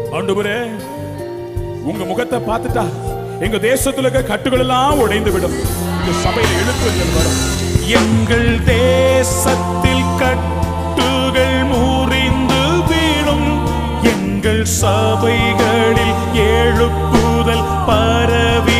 ஆண்டவரே உங்க முகத்தை பார்த்துட்டா எங்க தேசத்துல இருக்க கட்டுகள் எல்லாம் உடைந்து விடும் இந்த சபையில எழுப்புங்கள் வரும் எங்கள் தேசத்தில் கட்டுகள் முறிந்து வீழும் எங்கள் சபைகளில் எழுப்புதல் பரவி